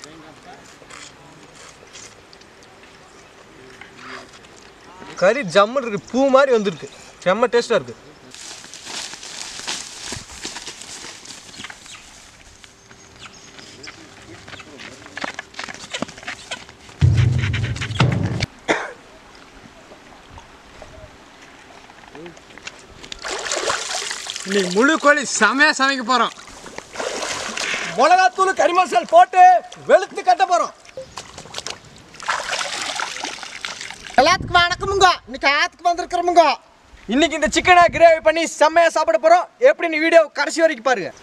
கறி ஜம்முன்னு இருக்கு பூ மாதிரி வந்திருக்கு செம்ம டேஸ்ட்டாக இருக்கு இன்னைக்கு முழு கோழி செமையாக சமைக்க போகிறோம் மிளகாத்தூள் கறி மசால் போட்டு வெளுத்து கட்ட போகிறோம் எல்லாத்துக்கும் வணக்கமுங்க இன்னைக்கு ஆத்துக்கு வந்திருக்கிறோமுங்க இன்னைக்கு இந்த சிக்கனை கிரேவி பண்ணி செம்மையா சாப்பிட போறோம் எப்படின்னு வீடியோ கடைசி வரைக்கும் பாருங்க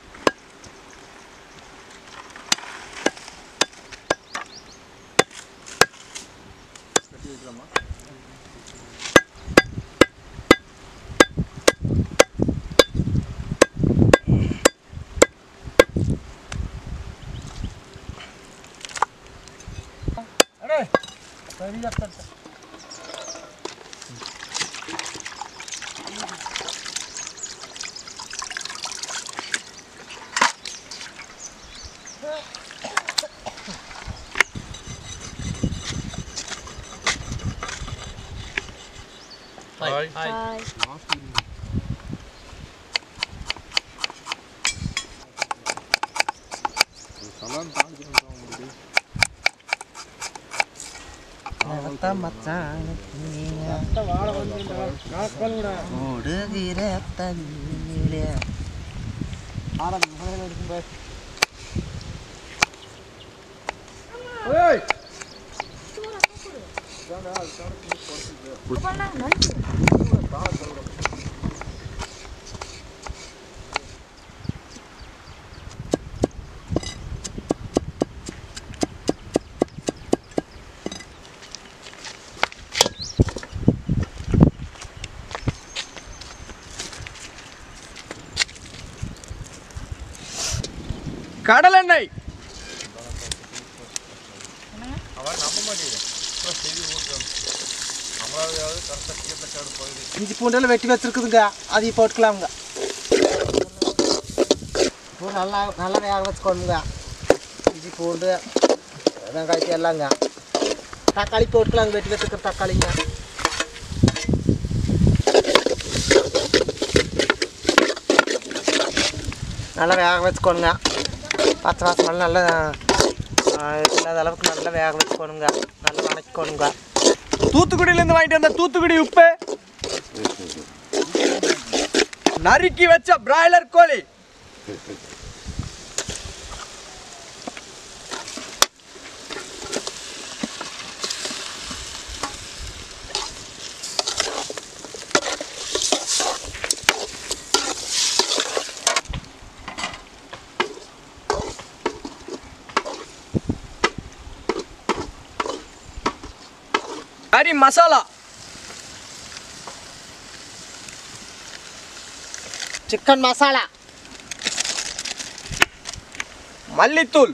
ஓடுகிற தண்ணியிலே கடலெண்ணெய் இஞ்சி பூண்டெல்லாம் வெட்டி வச்சிருக்குதுங்க அதையும் போட்டுக்கலாமுங்க பூ நல்லா நல்லா வேக வச்சுக்கோணுங்க இஞ்சி பூண்டு வெங்காயத்தை எல்லாங்க தக்காளி போட்டுக்கலாங்க வெட்டி வச்சுருக்கிற தக்காளிங்க நல்லா வேக வச்சுக்கோணுங்க பச்சை வாசமெல்லாம் நல்லா ஆ, இல்லாத அளவுக்கு நல்லா வேக வச்சுக்கோணுங்க நல்லா வணக்கிக்கோணுங்க தூத்துக்குடியிலேருந்து வாங்கிட்டு வந்த தூத்துக்குடி உப்பு நறுக்கி வச்ச பிராய்லர் கோழி கறி மசாலா சிக்கன் மசாலா மல்லித்தூள்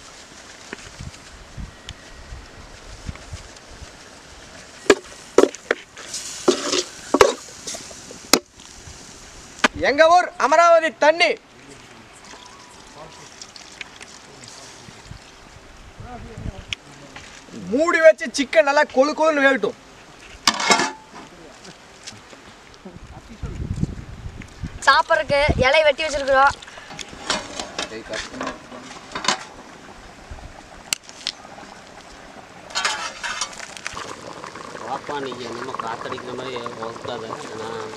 எங்க ஊர் அமராவதி தண்ணி மூடி வச்சு சிக்கன் நல்லா கொழு கொழுன்னு வேகட்டும் சாப்பிட்றதுக்கு இலை வெட்டி வச்சிருக்கிறோம் வாப்பா நீங்க என்னமோ காத்தடிக்கிற மாதிரி ஒதுக்காத நான்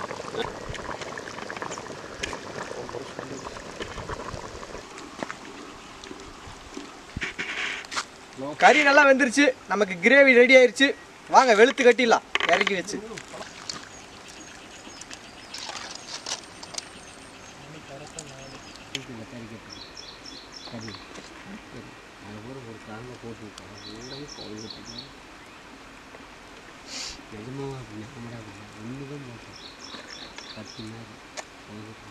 கறி நல்லா வெந்துருச்சு நமக்கு கிரேவி ரெடி ஆயிருச்சு வாங்க வெளுத்து கட்டிடலாம் இறக்கி வச்சு ஒரு காரணம் போட்டுருக்கோம் எல்லாமே குழந்தைட்டு நிஜமாக அப்படி நம்மடா ஒன்று தான் போட்டோம் பத்து நேரம் குழந்தைட்டு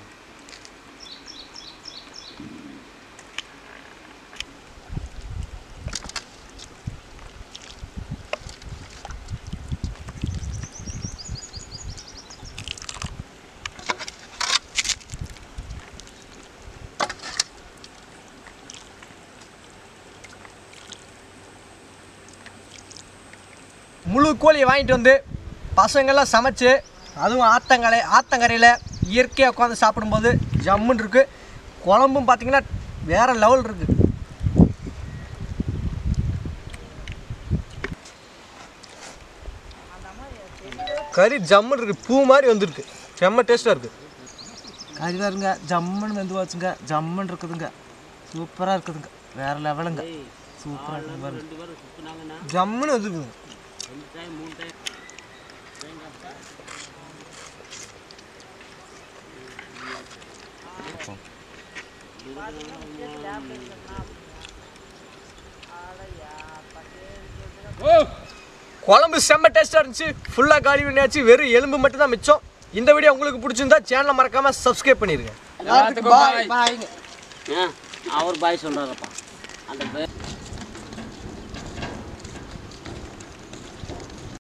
முழு கோழியை வாங்கிட்டு வந்து பசங்கள்லாம் சமைச்சு அதுவும் ஆத்தங்கரை ஆத்தங்கரையில் இயற்கையாக உட்காந்து சாப்பிடும்போது ஜம்முன்னு இருக்குது குழம்பும் பார்த்தீங்கன்னா வேறு லெவல் இருக்குது கறி ஜம்முன்னு இருக்குது பூ மாதிரி வந்துருக்கு செம்ம டேஸ்ட்டாக இருக்குது கறி பாருங்க ஜம்முன்னு வெந்து வச்சுங்க ஜம்முன்னு இருக்குதுங்க சூப்பராக இருக்குதுங்க வேற லெவலுங்க சூப்பராக இருக்குது பாருங்க ஜம்முன்னு வந்துருக்குங்க குழம்பு செம்ம டேஸ்ட்டாக இருந்துச்சு ஃபுல்லாக காலி பண்ணியாச்சு வெறும் எலும்பு மட்டும் தான் மிச்சம் இந்த வீடியோ உங்களுக்கு பிடிச்சிருந்தா சேனலை மறக்காம சப்ஸ்கிரைப் பண்ணிருங்க எல்லாத்துக்கும் பாய் பாய்ங்க ஆ அவர் பாய் சொல்கிறாரப்பா அந்த பேர்